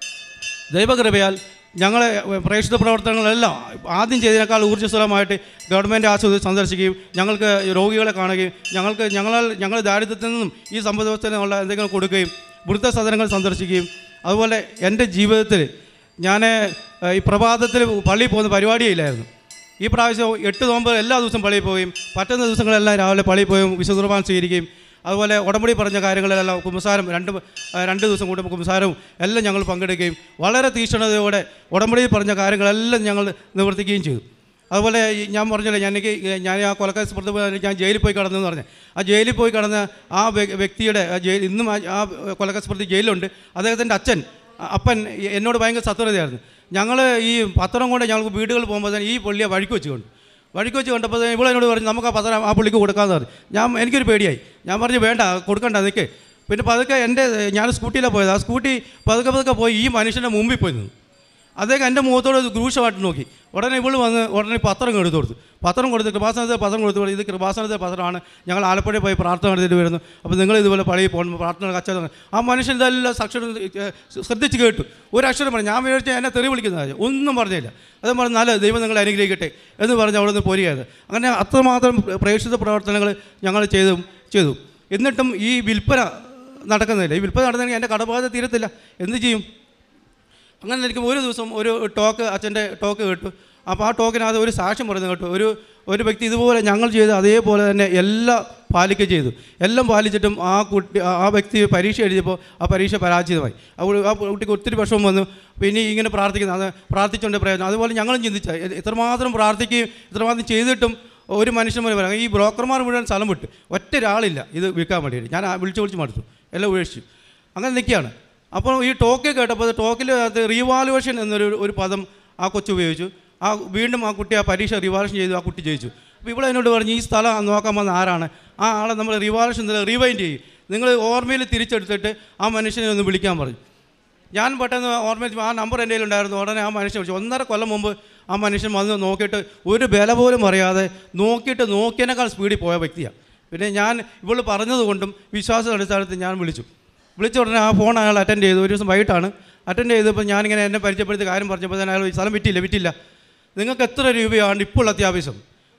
ദൈവകൃപയാൽ ഞങ്ങളെ പ്രേക്ഷിത പ്രവർത്തനങ്ങളെല്ലാം ആദ്യം ചെയ്തതിനേക്കാൾ ഊർജ്ജസ്വലമായിട്ട് ഗവൺമെൻറ് ആശുപത്രി സന്ദർശിക്കുകയും ഞങ്ങൾക്ക് രോഗികളെ കാണുകയും ഞങ്ങൾക്ക് ഞങ്ങളാൽ ഞങ്ങൾ ദാരിദ്ര്യത്തിൽ നിന്നും ഈ സമ്പദ് വ്യവസ്ഥയിലുള്ള എന്തെങ്കിലും കൊടുക്കുകയും വൃദ്ധസദനങ്ങൾ സന്ദർശിക്കുകയും അതുപോലെ എൻ്റെ ജീവിതത്തിൽ ഞാൻ ഏഹ്, ഈ പ്രഭാതത്തിൽ പള്ളിയിൽ പോകുന്ന പരിപാടിയേ ഇല്ലായിരുന്നു ഈ പ്രാവശ്യം എട്ട് നോമ്പ് എല്ലാ ദിവസവും പള്ളിയിൽ പോവുകയും പറ്റുന്ന ദിവസങ്ങളെല്ലാം രാവിലെ പള്ളിയിൽ പോയും വിശുദ്ധ കുർബാന സ്വീകരിക്കുകയും അതുപോലെ ഉടമ്പടി പറഞ്ഞ കാര്യങ്ങളിലെല്ലാം കുമ്പസാരം രണ്ട് ആ, രണ്ട് ദിവസം കൂടുമ്പോൾ കുമ്പസാരവും എല്ലാം ഞങ്ങൾ പങ്കെടുക്കുകയും വളരെ തീക്ഷ്ണതയോടെ ഉടമ്പടിയിൽ പറഞ്ഞ കാര്യങ്ങളെല്ലാം ഞങ്ങൾ നിവർത്തിക്കുകയും ചെയ്തു അതുപോലെ ഈ ഞാൻ പറഞ്ഞില്ല ഞാൻ എനിക്ക് ഞാൻ ആ കൊലക്കേസ് പുറത്ത് പോയി ഞാൻ ജയിലിൽ പോയി കടന്നെന്ന് പറഞ്ഞു ആ ജയിലിൽ പോയി കടന്ന ആ വ്യ- വ്യക്തിയുടെ ആ ജയിൽ ഇന്നും ആ- ആ കൊലക്കേസ് പ്രതി ജയിലുണ്ട് അദ്ദേഹത്തിൻ്റെ അച്ഛൻ അ- അപ്പൻ എന്നോട് ഭയങ്കര സത്വരതയായിരുന്നു ഞങ്ങൾ ഈ പത്രം കൊണ്ട് ഞങ്ങൾക്ക് വീടുകളിൽ പോകുമ്പോൾ തന്നെ ഈ പുള്ളിയെ വഴിക്ക് വെച്ച് കൊണ്ട് വഴിക്ക് വെച്ച് കണ്ടപ്പോൾ ഇവിടെ എന്നോട് പറഞ്ഞു നമുക്ക് ആ പത്രം ആ പുള്ളിക്ക് കൊടുക്കാമെന്ന് പറഞ്ഞു ഞാൻ എനിക്കൊരു പേടിയായി ഞാൻ പറഞ്ഞു വേണ്ട കൊടുക്കണ്ട നിൽക്ക് പിന്നെ പതുക്കെ എൻ്റെ ഞാൻ സ്കൂട്ടിയിലാണ് പോയത് ആ സ്കൂട്ടി പതുക്കെ പതുക്കെ പോയി ഈ മനുഷ്യൻ്റെ മുമ്പിൽ പോയി നിന്നു അദ്ദേഹം എൻ്റെ മുഖത്തോട് ഒരു ക്രൂശമായിട്ട് നോക്കി ഉടനെ ഇവള് വന്ന് ഉടനെ പത്രം എടുത്തു കൊടുത്തു പത്രം കൊടുത്ത് കൃപാസനത്തെ പത്രം കൊടുത്തു ഇത് കൃപാസനത്തെ പത്രമാണ് ഞങ്ങൾ ആലപ്പുഴയിൽ പോയി പ്രാർത്ഥന നടത്തിയിട്ട് വരുന്നു അപ്പോൾ നിങ്ങൾ ഇതുപോലെ പള്ളിയിൽ പോകണം പ്രാർത്ഥന കച്ചവടം ആ മനുഷ്യൻ ഇതെല്ലാം സാക്ഷരം ഏഹ്, ശ്രദ്ധിച്ച് കേട്ടു ഒരു അക്ഷരം പറഞ്ഞു ഞാൻ വിചാരിച്ച എന്നെ തെറി വിളിക്കുന്നതാണ് ഒന്നും പറഞ്ഞില്ല അത് പറഞ്ഞു നല്ല ദൈവം നിങ്ങളെ അനുഗ്രഹിക്കട്ടെ എന്ന് പറഞ്ഞ് അവിടെ നിന്ന് പോരുകയായത് അങ്ങനെ അത്രമാത്രം പ്രേക്ഷിത പ്രവർത്തനങ്ങൾ ഞങ്ങൾ ചെയ്തു ചെയ്തു എന്നിട്ടും ഈ വിൽപ്പന നടക്കുന്നില്ല ഈ വിൽപ്പന നടന്നെങ്കിൽ എൻ്റെ കടബാധ തീരത്തില്ല എന്ത് ചെയ്യും അങ്ങനെ എനിക്ക് ഒരു ദിവസം ഒരു ടോക്ക് അച്ഛൻ്റെ ടോക്ക് കേട്ടു അപ്പോൾ ആ ടോക്കിനകത്ത് ഒരു സാക്ഷ്യം പറഞ്ഞു കേട്ടു ഒരു ഒരു വ്യക്തി ഇതുപോലെ ഞങ്ങൾ ചെയ്ത് അതേപോലെ തന്നെ എല്ലാം പാലിക്കുകയും ചെയ്തു എല്ലാം പാലിച്ചിട്ടും ആ കുട്ടി ആ- ആ വ്യക്തി പരീക്ഷ എഴുതിയപ്പോൾ ആ പരീക്ഷ പരാജയമായി ആ കു- ആ കുട്ടിക്ക് ഒത്തിരി വിഷമം വന്നു പിന്നെ ഇങ്ങനെ പ്രാർത്ഥിക്കുന്നത് അത് പ്രാർത്ഥിച്ചുകൊണ്ട് പ്രയോജനം അതുപോലെ ഞങ്ങളും ചിന്തിച്ച ഇത്രമാത്രം പ്രാർത്ഥിക്കുകയും ഇത്രമാത്രം ചെയ്തിട്ടും ഒരു മനുഷ്യൻ പോലെ പറയാം ഈ ബ്രോക്കർമാർ മുഴുവൻ സ്ഥലം വിട്ട് ഒറ്റ ഒരാളില്ല ഇത് വിൽക്കാൻ വേണ്ടിയിട്ട് ഞാൻ ആ വിളിച്ച് വിളിച്ച് മടുത്തു എല്ലാം ഉപേക്ഷിച്ചു അങ്ങനെ നിൽക്കുകയാണ് അപ്പോൾ ഈ ടോക്ക് കേട്ടപ്പോൾ ടോക്കിൽ അത് റീവാലുവേഷൻ എന്നൊരു ഒരു പദം ആ കൊച്ചു ഉപയോഗിച്ചു ആ വീണ്ടും ആ കുട്ടി ആ പരീക്ഷ റിവാലുവേഷൻ ചെയ്തു ആ കുട്ടി ജയിച്ചു അപ്പോൾ ഇവിടെ എന്നോട് പറഞ്ഞു ഈ സ്ഥലം നോക്കാൻ വന്ന ആരാണ് ആ ആളെ നമ്മൾ റിവാലുവേഷൻ റീവൈൻഡ് ചെയ്യും നിങ്ങൾ ഓർമ്മയിൽ തിരിച്ചെടുത്തിട്ട് ആ മനുഷ്യനെ ഒന്ന് വിളിക്കാൻ പറഞ്ഞു ഞാൻ പെട്ടെന്ന് ഓർമ്മ ആ നമ്പർ എൻ്റെ കയ്യിലുണ്ടായിരുന്നു ഉടനെ ആ മനുഷ്യൻ വിളിച്ചു ഒന്നര കൊല്ലം മുമ്പ് ആ മനുഷ്യൻ വന്ന് നോക്കിയിട്ട് ഒരു വില പോലും അറിയാതെ നോക്കിയിട്ട് നോക്കിയതിനേക്കാൾ സ്പീഡിൽ പോയ വ്യക്തിയാണ് പിന്നെ ഞാൻ ഇവൾ പറഞ്ഞതുകൊണ്ടും വിശ്വാസം അടിസ്ഥാനത്തിൽ ഞാൻ വിളിച്ചു വിളിച്ച ഉടനെ ആ ഫോൺ അയാൾ അറ്റൻഡ് ചെയ്തു ഒരു ദിവസം വൈകിട്ടാണ് അറ്റൻഡ് ചെയ്തപ്പോൾ ഞാനിങ്ങനെ എന്നെ പരിചയപ്പെടുത്തിയ കാര്യം പറഞ്ഞപ്പോൾ തന്നെ അയാൾ ഈ സ്ഥലം വിറ്റില്ല വിറ്റില്ല നിങ്ങൾക്ക് എത്ര രൂപയാണ് ഇപ്പോൾ അത്യാവശ്യം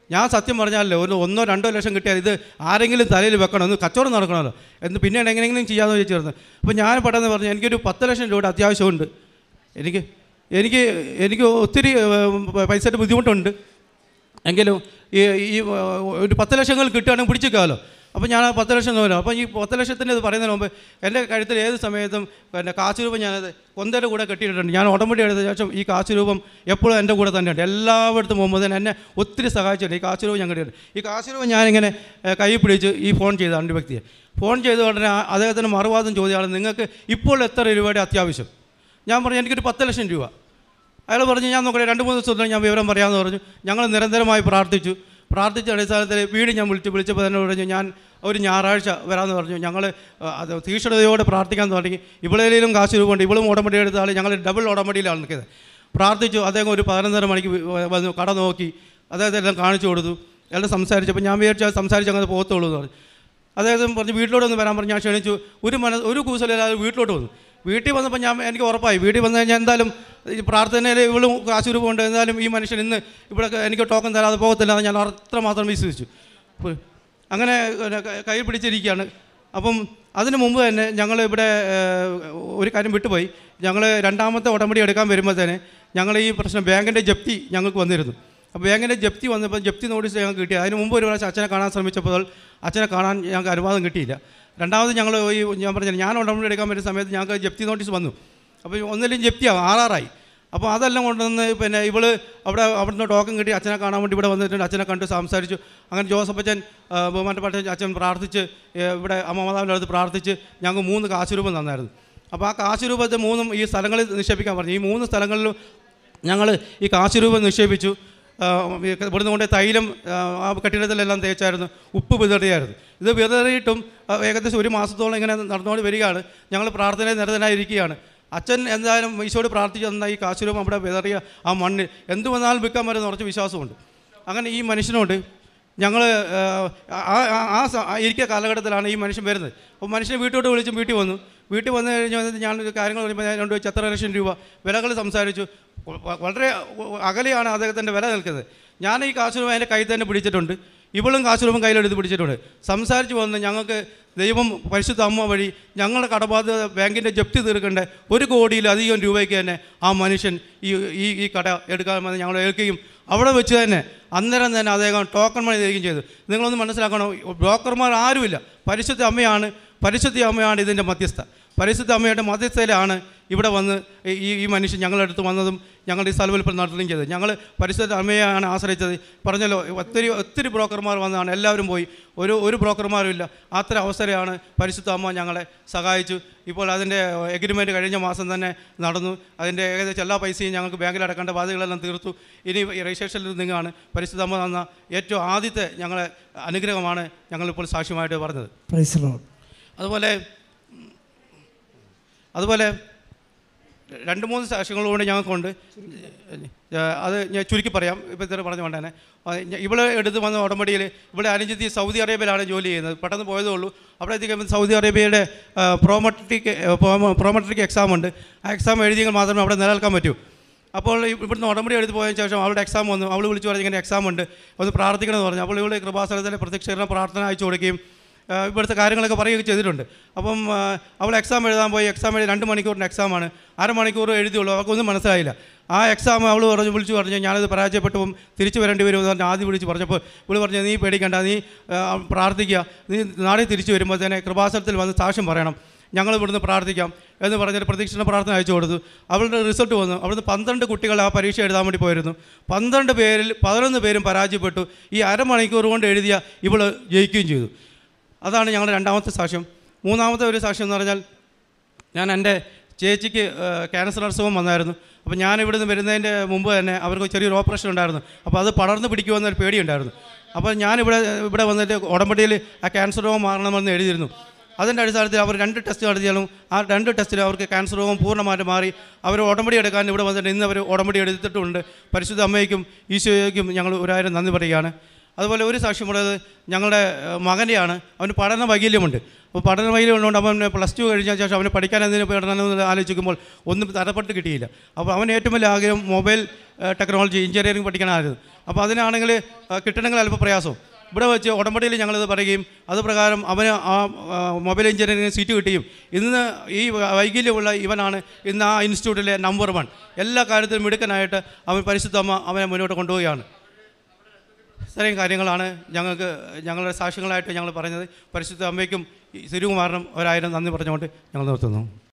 ഞാൻ സത്യം പറഞ്ഞാലല്ലോ ഒരു ഒന്നോ രണ്ടോ ലക്ഷം കിട്ടിയാൽ ഇത് ആരെങ്കിലും തലയിൽ വെക്കണം ഒന്ന് കച്ചവടം നടക്കണമല്ലോ എന്ന് പിന്നീട് എങ്ങനെയെങ്കിലും ചെയ്യാമെന്ന് വിചാരിച്ചിരുന്നു അപ്പോൾ ഞാൻ പെട്ടെന്ന് പറഞ്ഞു എനിക്കൊരു പത്ത് ലക്ഷം രൂപയുടെ അത്യാവശ്യമുണ്ട് എനിക്ക് എനിക്ക് എനിക്ക് ഒത്തിരി ഏഹ്, പൈസയുടെ ബുദ്ധിമുട്ടുണ്ട് എങ്കിലും ഈ ഈ ഒരു പത്ത് ലക്ഷങ്ങൾ കിട്ടുകയാണെങ്കിൽ പിടിച്ചേക്കാമല്ലോ അപ്പോൾ ഞാൻ ആ പത്ത് ലക്ഷം നോക്കാം അപ്പോൾ ഈ പത്ത് ലക്ഷത്തിൻ്റെ ഇത് പറയുന്നതിന് മുമ്പ് എൻ്റെ കഴുത്തിൽ ഏത് സമയത്തും പിന്നെ കാശ് രൂപം ഞാനത് കൊന്തയുടെ കൂടെ കെട്ടിയിട്ടുണ്ട് ഞാൻ ഉടമ്പടി എടുത്ത ശേഷം ഈ കാശ് രൂപം എപ്പോഴും എൻ്റെ കൂടെ തന്നെയുണ്ട് എല്ലായിടത്തും പോകുമ്പോൾ തന്നെ എന്നെ ഒത്തിരി സഹായിച്ചിട്ടുണ്ട് ഈ കാശ് രൂപം ഞാൻ കെട്ടിയിട്ടുണ്ട് ഈ കാശ് രൂപം ഞാനിങ്ങനെ ഏഹ്, കൈ പിടിച്ച് ഈ ഫോൺ ചെയ്താണ് ഒരു വ്യക്തിയെ ഫോൺ ചെയ്ത ഉടനെ ആ- അദ്ദേഹത്തിന് മറുവാദം ചോദ്യമാണ് നിങ്ങൾക്ക് ഇപ്പോൾ എത്ര രൂപയുടെ അത്യാവശ്യം ഞാൻ പറഞ്ഞു എനിക്കൊരു പത്ത് ലക്ഷം രൂപ അയാൾ പറഞ്ഞു ഞാൻ നോക്കട്ടെ രണ്ട് മൂന്ന് ദിവസത്തിൽ ഞാൻ വിവരം പറയാമെന്ന് പറഞ്ഞു ഞങ്ങൾ നിരന്തരമായി പ്രാർത്ഥിച്ചു പ്രാർത്ഥിച്ച അടിസ്ഥാനത്തിൽ വീട് ഞാൻ വിളിച്ച് വിളിച്ചപ്പോൾ തന്നെ പറഞ്ഞു ഞാൻ ഒരു ഞായറാഴ്ച വരാമെന്ന് പറഞ്ഞു ഞങ്ങൾ അത് തീക്ഷ്ണതയോടെ പ്രാർത്ഥിക്കാൻ തുടങ്ങി ഇവളേലും കാശ് രൂപമുണ്ട് ഇവളും ഉടമ്പടി എടുത്താൽ ഞങ്ങൾ ഡബിൾ ഉടമ്പടിയിലാണ് നിൽക്കുന്നത് പ്രാർത്ഥിച്ചു അദ്ദേഹം ഒരു പതിനൊന്നര മണിക്ക് വ- വന്നു കട നോക്കി അദ്ദേഹത്തെ എല്ലാം കാണിച്ചു കൊടുത്തു എല്ലാം സംസാരിച്ചപ്പോൾ ഞാൻ വിചാരിച്ചു അത് സംസാരിച്ച് അങ്ങനെ പോകത്തുള്ളൂ എന്ന് പറഞ്ഞു അദ്ദേഹം പറഞ്ഞു വീട്ടിലോട്ട് ഒന്ന് വരാൻ പറഞ്ഞു ഞാൻ ക്ഷണിച്ചു ഒരു മന ഒരു കൂസലില്ലാതെ വീട്ടിലോട്ട് വന്നു വീട്ടിൽ വന്നപ്പോൾ ഞാൻ എനിക്ക് ഉറപ്പായി വീട്ടിൽ വന്നു കഴിഞ്ഞാൽ എന്തായാലും ഈ പ്രാർത്ഥനയിൽ ഇവളും കാശുരൂപമുണ്ട് എന്തായാലും ഈ മനുഷ്യൻ ഇന്ന് ഇവിടെ എനിക്ക് ടോക്കൺ തരാതെ പോകത്തില്ല എന്ന് ഞാൻ അത്രമാത്രം വിശ്വസിച്ചു അപ്പോൾ അങ്ങനെ പിന്നെ ക- കൈ പിടിച്ചിരിക്കുകയാണ് അപ്പം അതിന് മുമ്പ് തന്നെ ഞങ്ങൾ ഇവിടെ ഏഹ്, ഒരു കാര്യം വിട്ടുപോയി ഞങ്ങൾ രണ്ടാമത്തെ ഉടമ്പടി എടുക്കാൻ വരുമ്പോൾ തന്നെ ഞങ്ങൾ ഈ പ്രശ്നം ബാങ്കിൻ്റെ ജപ്തി ഞങ്ങൾക്ക് വന്നിരുന്നു അപ്പോൾ ബാങ്കിൻ്റെ ജപ്തി വന്നപ്പോൾ ജപ്തി നോട്ടീസ് ഞങ്ങൾക്ക് കിട്ടി അതിന് മുമ്പ് ഒരു പ്രാവശ്യം അച്ഛനെ കാണാൻ ശ്രമിച്ചപ്പോൾ അച്ഛനെ കാണാൻ ഞങ്ങൾക്ക് അനുവാദം കിട്ടിയില്ല രണ്ടാമത് ഞങ്ങൾ ഈ ഞാൻ പറഞ്ഞില്ല ഞാൻ ഉടമ്പടി എടുക്കാൻ വരുന്ന സമയത്ത് ഞങ്ങൾക്ക് ജപ്തി നോട്ടീസ് വന്നു അപ്പോൾ ഒന്നിലും ജപ്തിയാവും ആറാറായി അപ്പോൾ അതെല്ലാം കൊണ്ടുവന്ന് പിന്നെ ഇവള് അവിടെ അവിടുന്ന് ടോക്കൺ കിട്ടി അച്ഛനെ കാണാൻ വേണ്ടി ഇവിടെ വന്നിട്ടുണ്ട് അച്ഛനെ കണ്ട് സംസാരിച്ചു അങ്ങനെ ജോസഫ് അച്ഛൻ ആ, ബഹുമാനപ്പെട്ട അച്ഛൻ പ്രാർത്ഥിച്ച് ഏ, ഇവിടെ അമ്മമാതാവിൻ്റെ അടുത്ത് പ്രാർത്ഥിച്ച് ഞങ്ങൾക്ക് മൂന്ന് കാശ് രൂപം തന്നായിരുന്നു അപ്പോൾ ആ കാശ് രൂപത്തെ മൂന്നും ഈ സ്ഥലങ്ങളിൽ നിക്ഷേപിക്കാൻ പറഞ്ഞു ഈ മൂന്ന് സ്ഥലങ്ങളിലും ഞങ്ങൾ ഈ കാശ് രൂപം നിക്ഷേപിച്ചു ആ, ഈ ഇവിടുന്ന് കൊണ്ട് തൈലം ആ, ആ കെട്ടിടത്തിലെല്ലാം തേച്ചായിരുന്നു ഉപ്പ് വിതറിയായിരുന്നു ഇത് വിതറിയിട്ടും ആ, ഏകദേശം ഒരു മാസത്തോളം ഇങ്ങനെ നടന്നുകൊണ്ട് വരികയാണ് ഞങ്ങൾ പ്രാർത്ഥനയിൽ നിരതനായിരിക്കുകയാണ് അച്ഛൻ എന്തായാലും ഈശോട് പ്രാർത്ഥിച്ചു തന്ന ഈ കാശ് രൂപം അവിടെ വിതറിയ ആ മണ്ണിൽ എന്ത് വന്നാലും വിൽക്കാൻ പറ്റുന്ന കുറച്ച് വിശ്വാസമുണ്ട് അങ്ങനെ ഈ മനുഷ്യനോട് ഞങ്ങൾ ആ സ- ആ ഇരിക്കുന്ന കാലഘട്ടത്തിലാണ് ഈ മനുഷ്യൻ വരുന്നത് അപ്പോൾ മനുഷ്യനെ വീട്ടിലോട്ട് വിളിച്ചും വീട്ടിൽ വന്നു വീട്ടിൽ വന്നു കഴിഞ്ഞാൽ വന്നിട്ട് ഞാൻ ഒരു കാര്യങ്ങൾ പറയുമ്പോൾ ഞാൻ രണ്ട് വെച്ച് എത്ര ലക്ഷം രൂപ വിലകൾ സംസാരിച്ചു വ- വളരെ അകലെയാണ് അദ്ദേഹത്തിൻ്റെ വില നിൽക്കുന്നത് ഞാൻ ഈ കാശ് രൂപ എൻ്റെ കയ്യിൽ തന്നെ പിടിച്ചിട്ടുണ്ട് ഇവളും കാശ് രൂപം കയ്യിലെടുത്ത് പിടിച്ചിട്ടുണ്ട് സംസാരിച്ച് വന്ന് ഞങ്ങൾക്ക് ദൈവം പരിശുദ്ധ അമ്മ വഴി ഞങ്ങളുടെ കടബാധ്യത ബാങ്കിൻ്റെ ജപ്തി തീർക്കേണ്ട ഒരു കോടിയിലധികം രൂപയ്ക്ക് തന്നെ ആ മനുഷ്യൻ ഈ ഈ ഈ കട എടുക്കാമെന്ന് ഞങ്ങൾ ഏൽക്കുകയും അവിടെ വെച്ച് തന്നെ അന്നേരം തന്നെ അദ്ദേഹം ടോക്കൺ മണി തരികയും ചെയ്തു നിങ്ങളൊന്ന് മനസ്സിലാക്കണം ബ്രോക്കർമാർ ആരുമില്ല പരിശുദ്ധ അമ്മയാണ് പരിശുദ്ധ അമ്മയാണ് ഇതിൻ്റെ മധ്യസ്ഥ പരിശുദ്ധ അമ്മയുടെ മധ്യസ്ഥയിലാണ് ഇവിടെ വന്ന് ഈ ഈ മനുഷ്യൻ ഞങ്ങളുടെ അടുത്ത് വന്നതും ഞങ്ങളുടെ ഈ സ്ഥലവിൽപ്പം നടത്തുകയും ചെയ്തത് ഞങ്ങൾ പരിശുദ്ധ അമ്മയെയാണ് ആശ്രയിച്ചത് പറഞ്ഞല്ലോ ഒത്തിരി ഒത്തിരി ബ്രോക്കർമാർ വന്നതാണ് എല്ലാവരും പോയി ഒരു ഒരു ബ്രോക്കർമാരും ഇല്ല അത്ര അവസരമാണ് പരിശുദ്ധ അമ്മ ഞങ്ങളെ സഹായിച്ചു ഇപ്പോൾ അതിൻ്റെ എഗ്രിമെൻറ്റ് കഴിഞ്ഞ മാസം തന്നെ നടന്നു അതിൻ്റെ ഏകദേശം എല്ലാ പൈസയും ഞങ്ങൾക്ക് ബാങ്കിൽ അടക്കേണ്ട ബാധ്യതകളെല്ലാം തീർത്തു ഇനി ഈ രജിസ്ട്രേഷനിൽ നിന്നാണ് പരിശുദ്ധ അമ്മ തന്ന ഏറ്റവും ആദ്യത്തെ ഞങ്ങളെ അനുഗ്രഹമാണ് ഞങ്ങളിപ്പോൾ സാക്ഷ്യമായിട്ട് പറഞ്ഞത് പ്രൈസ് ലോഡ് അതുപോലെ അതുപോലെ രണ്ട് മൂന്ന് സാക്ഷ്യങ്ങളുകൊണ്ട് ഞങ്ങൾക്കുണ്ട് ഏഹ് അത് ഞാൻ ചുരുക്കി പറയാം ഇപ്പോൾ ഇത്ര പറഞ്ഞു കൊണ്ട് തന്നെ ഇവിടെ എടുത്ത് വന്ന ഉടമ്പടിയിൽ ഇവിടെ അനുജിത്തി സൗദി അറേബ്യയിലാണ് ജോലി ചെയ്യുന്നത് പെട്ടെന്ന് പോയതേ ഉള്ളൂ അവിടെ എത്തിക്കുമ്പോൾ സൗദി അറേബ്യയുടെ പ്രോമട്രിക് പ്രോമട്രിക് എക്സാം ഉണ്ട് ആ എക്സാം എഴുതിയെങ്കിൽ മാത്രമേ അവിടെ നിലനിൽക്കാൻ പറ്റൂ അപ്പോൾ ഇ- ഇവിടുന്ന് ഉടമ്പടി എടുത്ത് പോയതിന് ശേഷം അവളുടെ എക്സാം വന്നു അവൾ വിളിച്ചു പറഞ്ഞു ഇങ്ങനെ എക്സാം ഉണ്ട് ഒന്ന് പ്രാർത്ഥിക്കണമെന്ന് പറഞ്ഞു അപ്പോൾ ഇവിടെ കൃപാസനത്തിലെ പ്രത്യക്ഷീകരണ പ്രാർത്ഥന അയച്ചു കൊടുക്കുകയും ആ, ഇവിടുത്തെ കാര്യങ്ങളൊക്കെ പറയുകയൊക്കെ ചെയ്തിട്ടുണ്ട് അപ്പം ആ, അവൾ എക്സാം എഴുതാൻ പോയി എക്സാം എഴുതി രണ്ട് മണിക്കൂറിൻ്റെ എക്സാമാണ് അരമണിക്കൂർ എഴുതിയുള്ളൂ അവർക്കൊന്നും മനസ്സിലായില്ല ആ എക്സാം അവൾ പറഞ്ഞു വിളിച്ചു പറഞ്ഞു ഞാനത് പരാജയപ്പെട്ടപ്പം തിരിച്ചു വരേണ്ടി വരും എന്ന് പറഞ്ഞ് ആദ്യം വിളിച്ച് പറഞ്ഞപ്പോൾ ഇവൾ പറഞ്ഞു നീ പേടിക്കണ്ട നീ ആ, പ്രാർത്ഥിക്കുക നീ നാളെ തിരിച്ചു വരുമ്പോൾ തന്നെ കൃപാസനത്തിൽ വന്ന് സാക്ഷ്യം പറയണം ഞങ്ങൾ ഇവിടുന്ന് പ്രാർത്ഥിക്കാം എന്ന് പറഞ്ഞൊരു പ്രതീക്ഷണ പ്രാർത്ഥന അയച്ചു കൊടുത്തു അവളുടെ റിസൾട്ട് വന്നു അവിടുന്ന് പന്ത്രണ്ട് കുട്ടികൾ ആ പരീക്ഷ എഴുതാൻ വേണ്ടി പോയിരുന്നു പന്ത്രണ്ട് പേരിൽ പതിനൊന്ന് പേരും പരാജയപ്പെട്ടു ഈ അരമണിക്കൂർ കൊണ്ട് എഴുതിയ ഇവൾ ജയിക്കുകയും ചെയ്തു അതാണ് ഞങ്ങളുടെ രണ്ടാമത്തെ സാക്ഷ്യം മൂന്നാമത്തെ ഒരു സാക്ഷ്യം എന്ന് പറഞ്ഞാൽ ഞാൻ എൻ്റെ ചേച്ചിക്ക് ഏഹ്, ക്യാൻസർ അസുഖം വന്നായിരുന്നു അപ്പോൾ ഞാൻ ഇവിടുന്ന് വരുന്നതിൻ്റെ മുമ്പ് തന്നെ അവർക്ക് ചെറിയൊരു ഓപ്പറേഷൻ ഉണ്ടായിരുന്നു അപ്പോൾ അത് പടർന്ന് പിടിക്കുമെന്നൊരു പേടിയുണ്ടായിരുന്നു അപ്പോൾ ഞാനിവിടെ ഇവിടെ വന്നിട്ട് ഉടമ്പടിയിൽ ആ ക്യാൻസർ രോഗം മാറണമെന്ന് എഴുതിയിരുന്നു അതിൻ്റെ അടിസ്ഥാനത്തിൽ അവർ രണ്ട് ടെസ്റ്റ് നടത്തിയാലും ആ രണ്ട് ടെസ്റ്റിൽ അവർക്ക് ക്യാൻസർ രോഗം പൂർണ്ണമായിട്ട് മാറി അവർ ഉടമ്പടി എടുക്കാൻ ഇവിടെ വന്നിട്ട് ഇന്ന് അവർ ഉടമ്പടി എടുത്തിട്ടുണ്ട് പരിശുദ്ധ അമ്മയ്ക്കും ഈശോയ്ക്കും ഞങ്ങൾ ഒരായിരം നന്ദി പറയുകയാണ് അതുപോലെ ഒരു സാക്ഷ്യമുള്ളത് ഞങ്ങളുടെ ഏഹ്, മകൻ്റെയാണ് അവന് പഠന വൈകല്യമുണ്ട് അപ്പോൾ പഠന വൈകല്യം ഉള്ളതുകൊണ്ട് അവൻ പ്ലസ് ടു കഴിഞ്ഞ ശേഷം അവന് പഠിക്കാൻ എന്തിനു പഠനമെന്ന് ആലോചിക്കുമ്പോൾ ഒന്നും തരപ്പെട്ട് കിട്ടിയില്ല അപ്പോൾ അവൻ ഏറ്റവും വലിയ ആഗ്രഹം മൊബൈൽ ഏഹ്, ടെക്നോളജി എഞ്ചിനീയറിംഗ് പഠിക്കാനായിരുന്നു അപ്പോൾ അതിനാണെങ്കിൽ ഏഹ്, കിട്ടണമെങ്കിൽ അല്പം പ്രയാസവും ഇവിടെ വെച്ച് ഉടമ്പടിയിൽ ഞങ്ങളിത് പറയുകയും അത് പ്രകാരം അവന് ആ ആ, മൊബൈൽ എഞ്ചിനീയറിംഗ് സീറ്റ് കിട്ടുകയും ഇന്ന് ഈ വൈകല്യമുള്ള ഇവനാണ് ഇന്ന് ആ ഇൻസ്റ്റിറ്റ്യൂട്ടിലെ നമ്പർ വൺ എല്ലാ കാര്യത്തിലും മിടുക്കനായിട്ട് അവൻ പരിശുദ്ധ അമ്മ അവനെ മുന്നോട്ട് കൊണ്ടുപോവുകയാണ് ഇത്രയും കാര്യങ്ങളാണ് ഞങ്ങൾക്ക് ഞങ്ങളുടെ സാക്ഷ്യങ്ങളായിട്ട് ഞങ്ങൾ പറഞ്ഞത് പരിശുദ്ധ അമ്മയ്ക്കും ഈ തിരുകുമാറിനും ഒരായിരം നന്ദി പറഞ്ഞുകൊണ്ട് ഞങ്ങൾ നിർത്തുന്നു